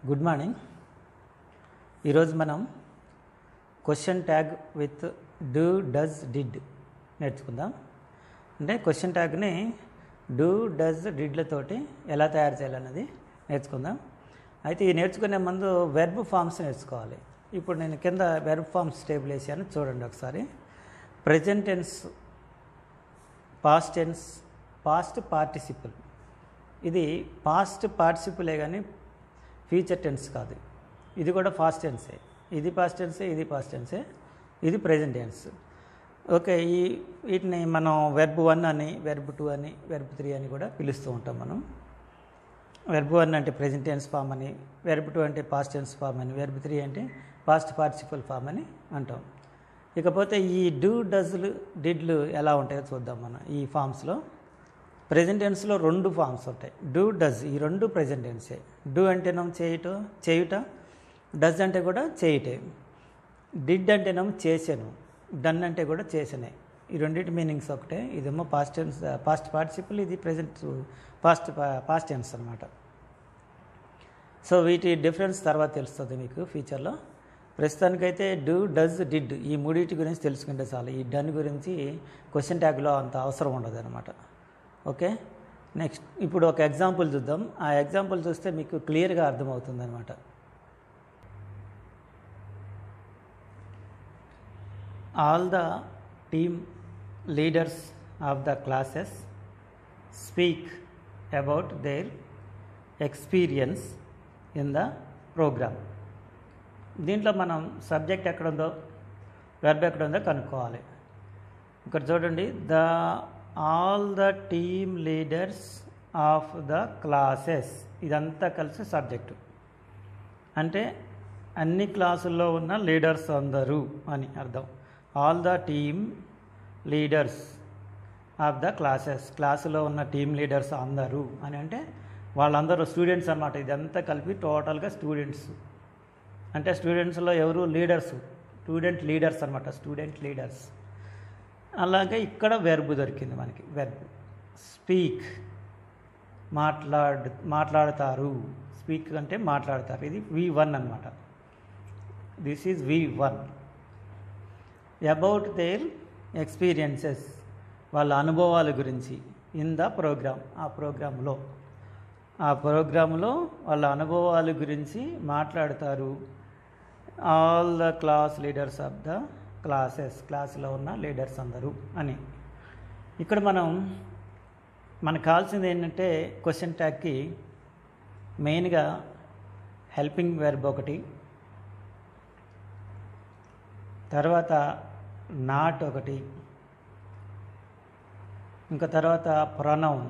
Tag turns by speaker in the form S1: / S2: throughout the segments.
S1: Good morning ఈరోజు మనం question tag with do does did నేర్చుకుందాం అంటే క్వశ్చన్ ట్యాగ్ని డూ డస్ డిడ్లతోటి ఎలా తయారు చేయాలన్నది నేర్చుకుందాం అయితే ఈ నేర్చుకునే ముందు వెర్బ్ ఫామ్స్ నేర్చుకోవాలి ఇప్పుడు నేను కింద వెర్బ్ ఫామ్స్ టేబుల్ వేసాను చూడండి ఒకసారి present tense past tense past participle ఇది పాస్ట్ పార్టిసిపులే కానీ ఫ్యూచర్ టెన్స్ కాదు ఇది కూడా పాస్ట్ టెన్సే ఇది పాస్ట్ టెన్సే ఇది పాస్ట్ టెన్సే ఇది ప్రజెంట్ టెన్స్ ఓకే ఈ వీటిని మనం వెర్బ్ వన్ అని వెర్బ్ టూ అని వెర్బ్ త్రీ అని కూడా పిలుస్తూ ఉంటాం మనం వెర్బ్ వన్ అంటే ప్రజెంట్ టెన్స్ ఫామ్ అని వెర్బ్ టూ అంటే పాస్ట్ టెన్స్ ఫామ్ అని వెర్బ్ త్రీ అంటే పాస్ట్ పార్టిసిపల్ ఫామ్ అని అంటాం ఇకపోతే ఈ డూ డజ్లు డిడ్లు ఎలా ఉంటాయో చూద్దాం మనం ఈ ఫామ్స్లో ప్రజెంట్ టెన్స్లో రెండు ఫామ్స్ ఉంటాయి డూ డజ్ ఈ రెండు ప్రజెంట్ టెన్సే డూ అంటేనేమో చేయుట చేయుట డజ్ అంటే కూడా చేయుటే డిడ్ అంటేనేమో చేసాను డన్ అంటే కూడా చేసినే ఈ రెండింటి మీనింగ్స్ ఒకటే ఇదేమో పాస్ట్ టెన్స్ పాస్ట్ పార్టిసిపల్ ఇది ప్రజెంట్ పాస్ట్ పాస్ట్ టెన్స్ అనమాట సో వీటి డిఫరెన్స్ తర్వాత తెలుస్తుంది మీకు ఫ్యూచర్లో ప్రస్తుతానికైతే డూ డజ్ డిడ్ ఈ మూడింటి గురించి తెలుసుకుంటే చాలు ఈ డన్ గురించి క్వశ్చన్ ట్యాగ్లో అంత అవసరం ఉండదు అనమాట ఓకే నెక్స్ట్ ఇప్పుడు ఒక ఎగ్జాంపుల్ చూద్దాం ఆ ఎగ్జాంపుల్ చూస్తే మీకు క్లియర్గా అర్థమవుతుంది అనమాట all the team leaders of the classes speak about their experience in the program దీంట్లో మనం సబ్జెక్ట్ ఎక్కడుందో వెర్బ్ ఎక్కడుందో కనుక్కోవాలి ఇక్కడ చూడండి the all the team leaders of the classes ఇదంతా కలిసి సబ్జెక్టు అంటే అన్ని క్లాసుల్లో ఉన్న లీడర్స్ అందరూ అని అర్థం all the team leaders of the classes క్లాసులో ఉన్న టీమ్ లీడర్స్ అందరూ అని అంటే వాళ్ళందరూ స్టూడెంట్స్ అన్నమాట ఇదంతా కలిపి టోటల్గా స్టూడెంట్స్ అంటే స్టూడెంట్స్లో ఎవరు లీడర్స్ స్టూడెంట్ లీడర్స్ అనమాట స్టూడెంట్ లీడర్స్ అలాగే ఇక్కడ వెర్బ్ దొరికింది మనకి వెర్బ్ స్పీక్ మాట్లాడు మాట్లాడతారు స్పీక్ అంటే మాట్లాడతారు ఇది వి వన్ అనమాట this is V one about their experiences వాళ్ళ అనుభవాల గురించి ఇన్ ద ప్రోగ్రామ్ ఆ ప్రోగ్రాంలో ఆ ప్రోగ్రాంలో వాళ్ళ అనుభవాల గురించి మాట్లాడతారు all the class leaders of the classes క్లాస్లో ఉన్న లీడర్స్ అందరూ అని ఇక్కడ మనం మనకు కావాల్సింది ఏంటంటే క్వశ్చన్ ట్యాగ్కి మెయిన్గా హెల్పింగ్ వెర్బ్ ఒకటి తర్వాత నాట్ ఒకటి ఇంకా తర్వాత ప్రొనౌన్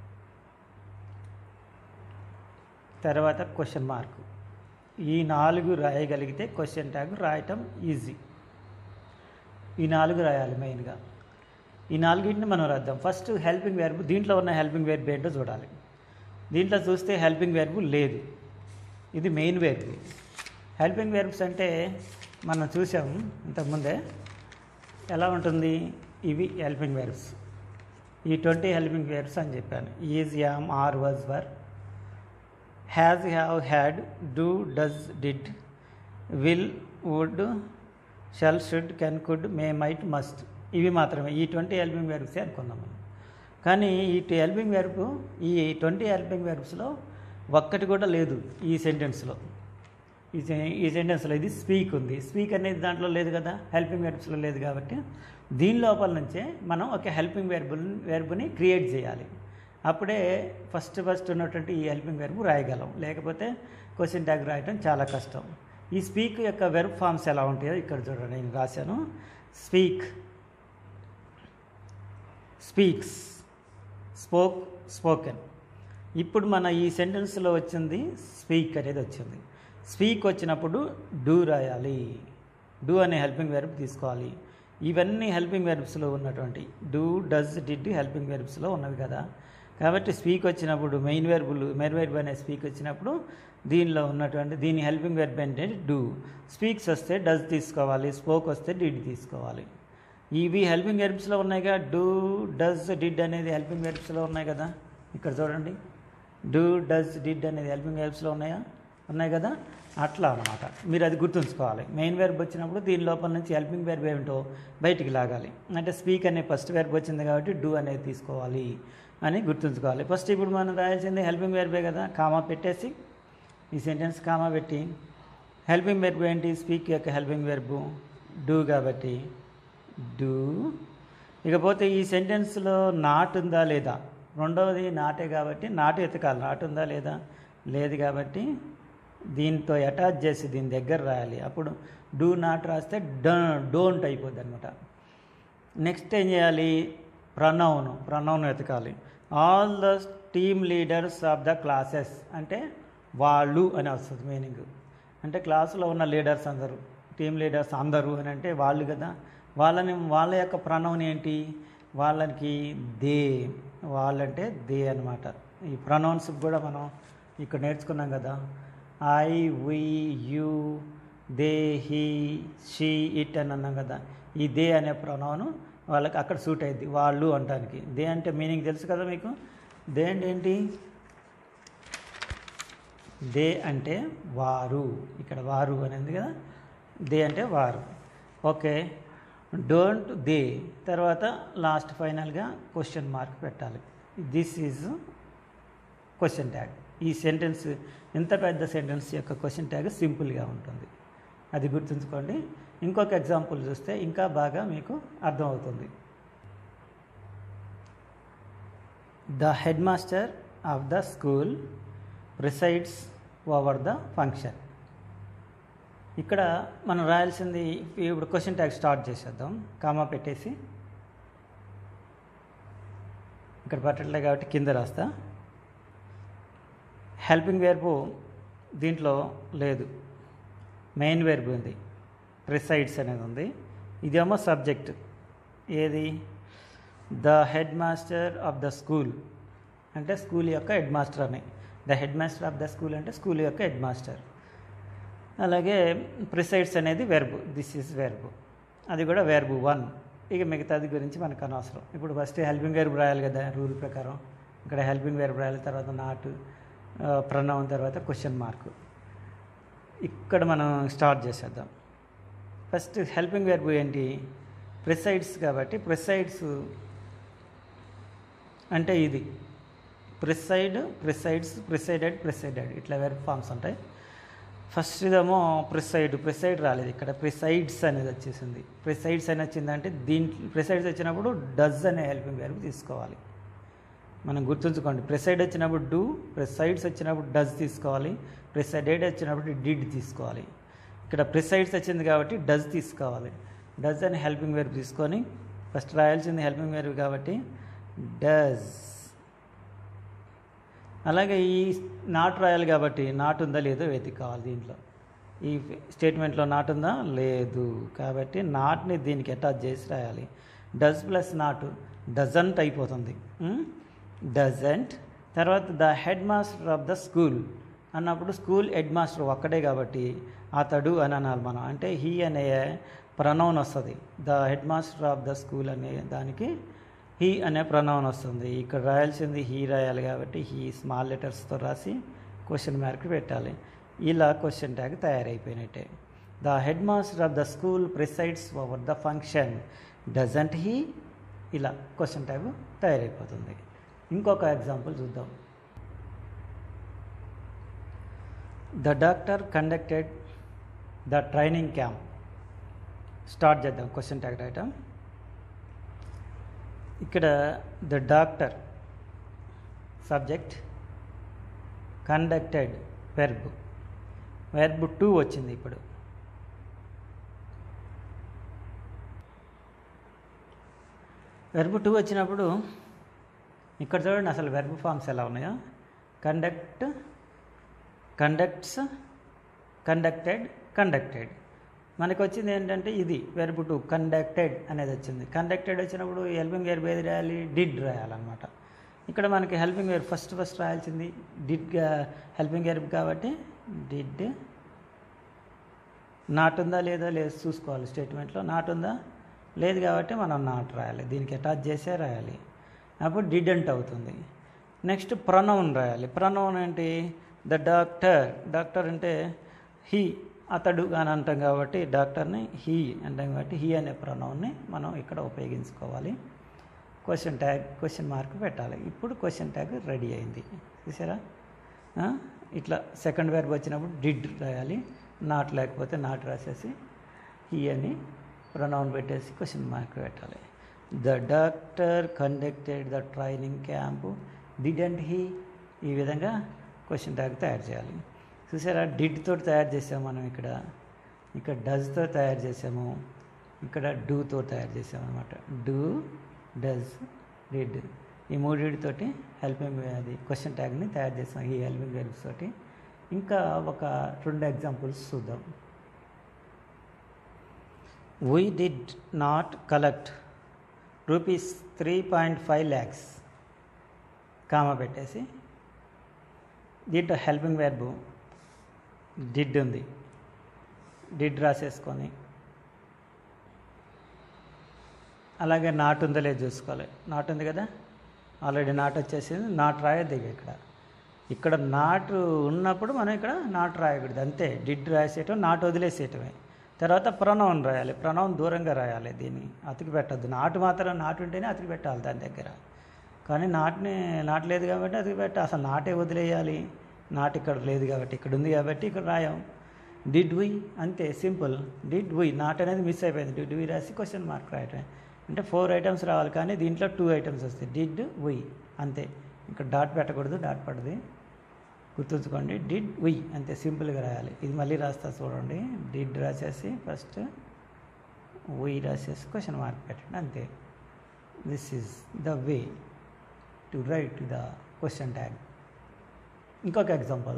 S1: తర్వాత క్వశ్చన్ మార్క్ ఈ నాలుగు రాయగలిగితే క్వశ్చన్ ట్యాగ్ రాయటం ఈజీ ఈ నాలుగు రాయాలి మెయిన్గా ఈ నాలుగింటిని మనం రాద్దాం ఫస్ట్ హెల్పింగ్ వెర్బ్ దీంట్లో ఉన్న హెల్పింగ్ వెర్బ్ ఏంటో చూడాలి దీంట్లో చూస్తే హెల్పింగ్ వెర్బ్ లేదు ఇది మెయిన్ వెర్బ్ హెల్పింగ్ వెర్బ్స్ అంటే మనం చూసాం ఇంతకుముందే ఎలా ఉంటుంది ఇవి హెల్పింగ్ వెర్బ్స్ ఈ ట్వంటీ హెల్పింగ్ వెర్బ్స్ అని చెప్పాను is am are was were has have had do does did will would shall should can could may might must ఇవి మాత్రమే ఈ ట్వంటీ హెల్పింగ్ వెర్బ్సే అనుకుందాం మనం కానీ ఈ హెల్పింగ్ వెర్బ్ ఈ ట్వంటీ హెల్పింగ్ వెర్బ్స్లో ఒక్కటి కూడా లేదు ఈ సెంటెన్స్లో ఈ ఈ సెంటెన్స్లో ఇది స్పీక్ ఉంది స్పీక్ అనేది దాంట్లో లేదు కదా హెల్పింగ్ వెర్బ్స్లో లేదు కాబట్టి దీని లోపల నుంచే మనం ఒక హెల్పింగ్ వెర్బ్ వెర్బ్ని క్రియేట్ చేయాలి అప్పుడే ఫస్ట్ ఫస్ట్ ఉన్నటువంటి ఈ హెల్పింగ్ వెర్బ్ రాయగలం లేకపోతే క్వశ్చన్ ట్యాగ్ రాయటం చాలా కష్టం ఈ స్పీక్ యొక్క వెర్బ్ ఫామ్స్ ఎలా ఉంటాయో ఇక్కడ చూడండి నేను రాశాను స్పీక్ స్పీక్స్ స్పోక్ స్పోకెన్ ఇప్పుడు మన ఈ సెంటెన్స్లో వచ్చింది స్పీక్ అనేది వచ్చింది స్పీక్ వచ్చినప్పుడు డూ రాయాలి డూ అనే హెల్పింగ్ వెర్బ్ తీసుకోవాలి ఇవన్నీ హెల్పింగ్ వెర్బ్స్లో ఉన్నటువంటి డూ డస్ డిడ్ హెల్పింగ్ వెర్బ్స్లో ఉన్నవి కదా కాబట్టి స్పీక్ వచ్చినప్పుడు మెయిన్ వెర్బులు మెయిన్ వెర్బ్ అనే స్పీక్ వచ్చినప్పుడు దీనిలో ఉన్నటువంటి దీని హెల్పింగ్ వెర్బ్ ఏంటంటే డూ స్పీక్స్ వస్తే డస్ తీసుకోవాలి స్పోక్ వస్తే డిడ్ తీసుకోవాలి ఇవి హెల్పింగ్ వెర్బ్స్లో ఉన్నాయిగా డూ డస్ డిడ్ అనేది హెల్పింగ్ వెర్బ్స్లో ఉన్నాయి కదా ఇక్కడ చూడండి డూ డస్ డిడ్ అనేది హెల్పింగ్ వెర్బ్స్లో ఉన్నాయా ఉన్నాయి కదా అట్లా అనమాట మీరు అది గుర్తుంచుకోవాలి మెయిన్ వెర్బ్ వచ్చినప్పుడు దీని లోపల నుంచి హెల్పింగ్ వెర్బ్ ఏమిటో బయటికి లాగాలి అంటే స్పీక్ అనే ఫస్ట్ వెర్బ్ వచ్చింది కాబట్టి డూ అనేది తీసుకోవాలి అని గుర్తుంచుకోవాలి ఫస్ట్ ఇప్పుడు మనం రాయాల్సింది హెల్పింగ్ వెర్బే కదా కామా పెట్టేసి ఈ సెంటెన్స్ కామా పెట్టి హెల్పింగ్ వెర్బ్ ఏంటి స్పీక్ యొక్క హెల్పింగ్ వెర్బు డూ కాబట్టి డూ ఇకపోతే ఈ సెంటెన్స్లో నాట్ ఉందా లేదా రెండవది నాటే కాబట్టి నాటు ఎతకాలి నాటు ఉందా లేదా లేదు కాబట్టి దీంతో అటాచ్ చేసి దీని దగ్గర రాయాలి అప్పుడు డూ నాట్ రాస్తే డ డోంట్ అయిపోద్ది అనమాట నెక్స్ట్ ఏం చేయాలి ప్రనౌన్ ప్రనౌన్ వెతకాలి all the team leaders of the classes అంటే వాళ్ళు అని వస్తుంది మీనింగ్ అంటే క్లాసులో ఉన్న లీడర్స్ అందరూ టీమ్ లీడర్స్ అందరూ అని అంటే వాళ్ళు కదా వాళ్ళని వాళ్ళ యొక్క ప్రనౌన్ ఏంటి వాళ్ళకి దే వాళ్ళంటే దే అనమాట ఈ ప్రనౌన్స్ కూడా మనం ఇక్కడ నేర్చుకున్నాం కదా I we you they he she it అని అన్నాం కదా ఈ దే అనే ప్రొనౌన్ వాళ్ళకి అక్కడ సూట్ అయింది వాళ్ళు అంటానికి దే అంటే మీనింగ్ తెలుసు కదా మీకు దే అంటే ఏంటి దే అంటే వారు ఇక్కడ వారు అనేది కదా దే అంటే వారు ఓకే డోంట్ దే తర్వాత లాస్ట్ ఫైనల్గా క్వశ్చన్ మార్క్ పెట్టాలి దిస్ ఈజ్ క్వశ్చన్ ట్యాగ్ ఈ సెంటెన్స్ ఎంత పెద్ద సెంటెన్స్ యొక్క క్వశ్చన్ ట్యాగ్ సింపుల్గా ఉంటుంది అది గుర్తుంచుకోండి ఇంకొక ఎగ్జాంపుల్ చూస్తే ఇంకా బాగా మీకు అర్థమవుతుంది the head master of the school presides over the function ఇక్కడ మనం రాయాల్సింది ఇప్పుడు క్వశ్చన్ ట్యాగ్ స్టార్ట్ చేసేద్దాం కామా పెట్టేసి ఇక్కడ పట్టట్లే కాబట్టి కింద రాస్తా హెల్పింగ్ వెర్బు దీంట్లో లేదు మెయిన్ వెర్బ్ ఉంది ప్రిసైడ్స్ అనేది ఉంది ఇదేమో సబ్జెక్ట్ ఏది the head master of the school అంటే స్కూల్ యొక్క హెడ్ మాస్టర్ అని the head master of the school అంటే స్కూల్ యొక్క హెడ్ మాస్టర్ అలాగే ప్రిసైడ్స్ అనేది వెర్బ్ దిస్ ఈజ్ వెర్బ్ అది కూడా వెర్బ్ వన్ ఇక మిగతాది గురించి మనకు అనవసరం ఇప్పుడు ఫస్ట్ హెల్పింగ్ వెర్బ్ రాయాలి కదా రూల్ ప్రకారం ఇక్కడ హెల్పింగ్ వెర్బ్ రాయాలి తర్వాత నాట్ ప్రణవం తర్వాత క్వశ్చన్ మార్క్ ఇక్కడ మనం స్టార్ట్ చేసేద్దాం ఫస్ట్ హెల్పింగ్ వెర్బ్ ఏంటి ప్రిసైడ్స్ కాబట్టి ప్రిసైడ్స్ అంటే ఇది ప్రిసైడ్ ప్రిసైడ్స్ ప్రిసైడెడ్ ప్రిసైడెడ్ ఇట్లా వెర్బ్ ఫామ్స్ ఉంటాయి ఫస్ట్ ఇదేమో ప్రిసైడ్ ప్రిసైడ్ రాలేదు ఇక్కడ ప్రిసైడ్స్ అనేది వచ్చేసింది ప్రిసైడ్స్ అని వచ్చిందంటే దీంట్లో ప్రిసైడ్స్ వచ్చినప్పుడు డజ్ అనే హెల్పింగ్ వెర్బ్ తీసుకోవాలి మనం గుర్తుంచుకోండి ప్రిసైడ్ వచ్చినప్పుడు డూ ప్రిసైడ్స్ వచ్చినప్పుడు డజ్ తీసుకోవాలి ప్రిసైడెడ్ వచ్చినప్పుడు డిడ్ తీసుకోవాలి ఇక్కడ ప్రిసైడ్స్ వచ్చింది కాబట్టి డజ్ తీసుకోవాలి డజ్ అని హెల్పింగ్ వెర్బ్ తీసుకొని ఫస్ట్ రాయాల్సింది హెల్పింగ్ వెర్బ్ కాబట్టి డజ్ అలాగే ఈ నాట్ రాయాలి కాబట్టి నాట్ ఉందా లేదో వెతుక్కోవాలి దీంట్లో ఈ స్టేట్మెంట్లో నాట్ ఉందా లేదు కాబట్టి నాట్ని దీనికి అటాచ్ చేసి రాయాలి డజ్ ప్లస్ నాట్ డజంట్ అయిపోతుంది డజంట్ తర్వాత the head master of the school అన్నప్పుడు స్కూల్ హెడ్ మాస్టర్ ఒక్కడే కాబట్టి అతడు అని అనాలి మనం అంటే హీ అనే ప్రనౌన్ వస్తుంది the head master of the school అనే దానికి హీ అనే ప్రనౌన్ వస్తుంది ఇక్కడ రాయాల్సింది హీ రాయాలి కాబట్టి హీ స్మాల్ లెటర్స్తో రాసి క్వశ్చన్ మార్క్ పెట్టాలి ఇలా క్వశ్చన్ ట్యాగ్ తయారైపోయినట్టే the head master of the school presides over the function doesn't he ఇలా క్వశ్చన్ ట్యాగ్ తయారైపోతుంది ఇంకొక ఎగ్జాంపుల్ చూద్దాం the doctor conducted the training camp start చేద్దాం క్వశ్చన్ ట్యాగ్ రాయటం ఇక్కడ the doctor subject conducted verb verb two వచ్చింది ఇప్పుడు verb two వచ్చినప్పుడు ఇక్కడ చూడండి అసలు వెర్బ్ ఫామ్స్ ఎలా ఉన్నాయో కండక్ట్ కండక్ట్స్ కండక్టెడ్ కండక్టెడ్ మనకు వచ్చింది ఏంటంటే ఇది వెర్బ్ టు కండక్టెడ్ అనేది వచ్చింది కండక్టెడ్ వచ్చినప్పుడు హెల్పింగ్ వెర్బ్ ఏది రాయాలి డిడ్ రాయాలన్నమాట ఇక్కడ మనకి హెల్పింగ్ వెర్బ్ ఫస్ట్ ఫస్ట్ రాయాల్సింది డిడ్ హెల్పింగ్ వెర్బ్ కాబట్టి డిడ్ నాట్ ఉందా లేదా లేదు చూసుకోవాలి స్టేట్మెంట్లో నాట్ ఉందా లేదు కాబట్టి మనం నాట్ రాయాలి దీనికి అటాచ్ చేసే రాయాలి అప్పుడు డిడెంట్ అవుతుంది నెక్స్ట్ ప్రనౌన్ రాయాలి ప్రనౌన్ ఏంటి ద డాక్టర్ డాక్టర్ అంటే హీ అతడు అని అంటాం కాబట్టి డాక్టర్ని హీ అంటాం కాబట్టి హీ అనే ప్రొనౌన్ని మనం ఇక్కడ ఉపయోగించుకోవాలి క్వశ్చన్ ట్యాగ్ క్వశ్చన్ మార్క్ పెట్టాలి ఇప్పుడు క్వశ్చన్ ట్యాగ్ రెడీ అయింది చూసారా ఆ? ఇట్లా సెకండ్ వెర్బ్ వచ్చినప్పుడు డిడ్ రాయాలి నాట్ లేకపోతే నాట్ రాసేసి హీ అని ప్రొనౌన్ పెట్టేసి క్వశ్చన్ మార్క్ పెట్టాలి the doctor conducted the training camp did and he ఈ విధంగా క్వశ్చన్ ట్యాగ్ తయారు చేయాలి చూసారా డిడ్ తోటి తయారు చేసాము మనం ఇక్కడ ఇక్కడ డజ్తో తయారు చేసాము ఇక్కడ డూతో తయారు చేసాము అనమాట do does did he మూడింటితోటి helping అది క్వశ్చన్ ట్యాగ్ని తయారు చేసాం ఈ హెల్పింగ్ వెర్బ్స్ తోటి ఇంకా ఒక రెండు ఎగ్జాంపుల్స్ చూద్దాం we did not collect rupees three point five lakhs comma పెట్టేసి దీంట్లో హెల్పింగ్ వెర్బు డిడ్ ఉంది డిడ్ రాసేసుకొని అలాగే నాట్ ఉందో లేదు చూసుకోవాలి నాట్ ఉంది కదా ఆల్రెడీ నాట్ వచ్చేసింది నాట్ రాయద్దు ఇక ఇక్కడ ఇక్కడ నాటు ఉన్నప్పుడు మనం ఇక్కడ నాట్ రాయకూడదు అంతే డిడ్ రాసేయటం నాట్ వదిలేసేయటమే తర్వాత ప్రొనౌన్ రాయాలి ప్రొనౌన్ దూరంగా రాయాలి దీన్ని అతికి పెట్టద్దు నాటు మాత్రం నాటు ఉంటేనే అతికి పెట్టాలి దాని దగ్గర కానీ నాటుని నాటు లేదు కాబట్టి అతికి పెట్ట అసలు నాటే వదిలేయాలి నాటు ఇక్కడ లేదు కాబట్టి ఇక్కడ ఉంది కాబట్టి ఇక్కడ రాయం డిడ్ వి అంతే సింపుల్ డిడ్ వి నాట్ అనేది మిస్ అయిపోయింది డిడ్ వి రాసి క్వశ్చన్ మార్క్ రాయటమే అంటే ఫోర్ ఐటమ్స్ రావాలి కానీ దీంట్లో టూ ఐటమ్స్ వస్తాయి డిడ్ వి అంతే ఇక్కడ డాట్ పెట్టకూడదు డాట్ పడది గుర్తుంచుకోండి డిడ్ వి అంతే సింపుల్గా రాయాలి ఇది మళ్ళీ రాస్తా చూడండి డిడ్ రాసేసి ఫస్ట్ వి రాసేసి క్వశ్చన్ మార్క్ పెట్టండి అంతే this is the way to write the question tag ఇంకొక example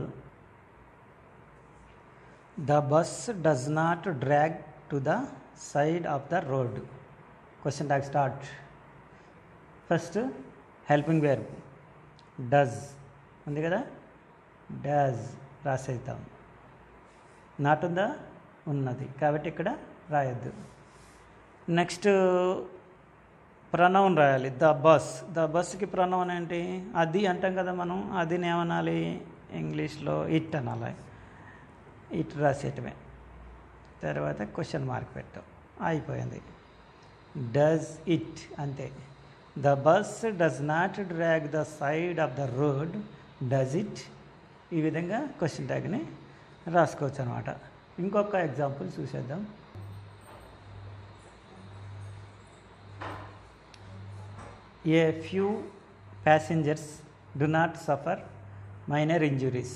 S1: the bus does not drag to the side of the road question tag start first helping verb does ఉంది కదా does రాసేద్దాం not ఉందా ఉన్నది కాబట్టి ఇక్కడ రాయొద్దు నెక్స్ట్ ప్రనౌన్ రాయాలి ద బస్ ద బస్కి ప్రనౌన్ ఏంటి అది అంటాం కదా మనం అదిని ఏమనాలి ఇంగ్లీష్లో ఇట్ అనాలి ఇట్ రాసేయటమే తర్వాత క్వశ్చన్ మార్క్ పెట్టాం అయిపోయింది డస్ ఇట్ అంతే the bus does not drag the side of the road does it ఈ విధంగా క్వశ్చన్ ట్యాగ్ని రాసుకోవచ్చు అనమాట ఇంకొక ఎగ్జాంపుల్ చూసేద్దాం a few passengers do not suffer minor injuries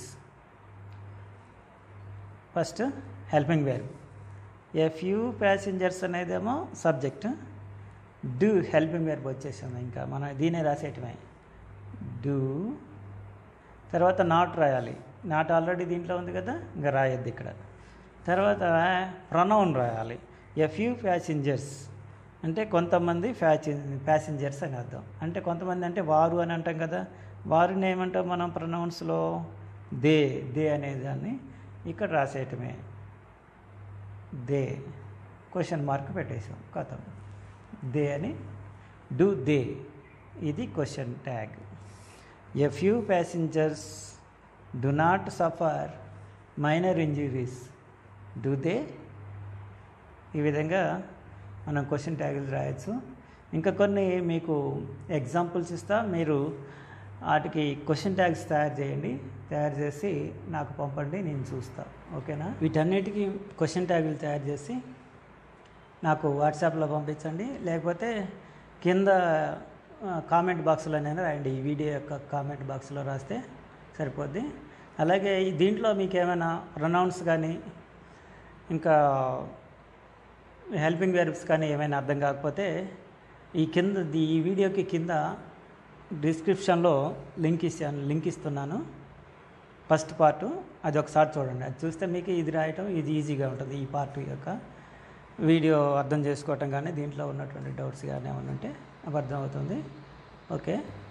S1: first helping verb a few passengers అనేదేమో సబ్జెక్ట్ డూ హెల్పింగ్ వేర్బ్ వచ్చేసింది ఇంకా మనం దీనే రాసేయటమే డూ తర్వాత నాట్ రాయాలి నాట్ ఆల్రెడీ దీంట్లో ఉంది కదా ఇంకా రాయొద్దు ఇక్కడ తర్వాత ప్రొనౌన్ రాయాలి ఎ ఫ్యూ ప్యాసింజర్స్ అంటే కొంతమంది ఫ్యాచి ప్యాసింజర్స్ అని అర్థం అంటే కొంతమంది అంటే వారు అని అంటాం కదా వారిని ఏమంటాం మనం ప్రొనౌన్స్లో దే దే అనేదాన్ని ఇక్కడ రాసేయటమే దే క్వశ్చన్ మార్క్ పెట్టేసాం కథం దే అని డూ దే ఇది question tag a few passengers do not suffer minor injuries do they ఈ విధంగా మనం క్వశ్చన్ ట్యాగులు రాయొచ్చు ఇంకా కొన్ని మీకు ఎగ్జాంపుల్స్ ఇస్తా మీరు వాటికి క్వశ్చన్ ట్యాగ్స్ తయారు చేయండి తయారు చేసి నాకు పంపండి నేను చూస్తా ఓకేనా వీటన్నిటికీ క్వశ్చన్ ట్యాగులు తయారు చేసి నాకు వాట్సాప్లో పంపించండి లేకపోతే కింద కామెంట్ బాక్స్లోనైనా రాయండి ఈ వీడియో యొక్క కామెంట్ బాక్స్లో రాస్తే సరిపోద్ది అలాగే ఈ దీంట్లో మీకు ఏమైనా ప్రొనౌన్స్ కానీ ఇంకా హెల్పింగ్ వెర్బ్స్ కానీ ఏమైనా అర్థం కాకపోతే ఈ కింద ఈ వీడియోకి కింద డిస్క్రిప్షన్లో లింక్ ఇస్తాను లింక్ ఇస్తున్నాను ఫస్ట్ పార్ట్ అది ఒకసారి చూడండి అది చూస్తే మీకు ఇది రాయటం ఇది ఈజీగా ఉంటుంది ఈ పార్ట్ యొక్క వీడియో అర్థం చేసుకోవటం కానీ దీంట్లో ఉన్నటువంటి డౌట్స్ కానీ ఏమైనా ఉంటే అవి అర్థమవుతుంది ఓకే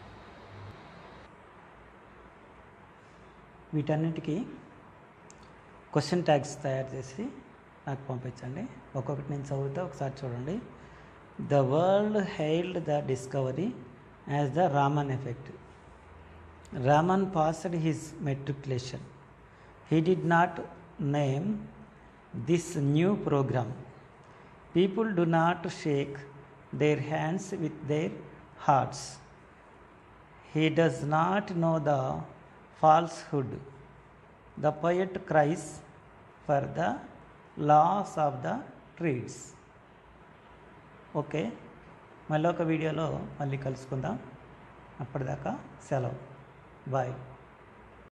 S1: వీటన్నిటికీ క్వశ్చన్ ట్యాగ్స్ తయారు చేసి నాకు పంపించండి ఒక్కొక్కటి నేను చదువుతా ఒకసారి చూడండి the world hailed the discovery as the Raman effect Raman passed his matriculation. He did not name this new program. People do not shake their hands with their hearts. He does not know the falsehood. The poet cries for the loss of the trees. Okay మళ్ళీ ఒక వీడియోలో మళ్ళీ కలుసుకుందాం అప్పటిదాకా సెలవు bye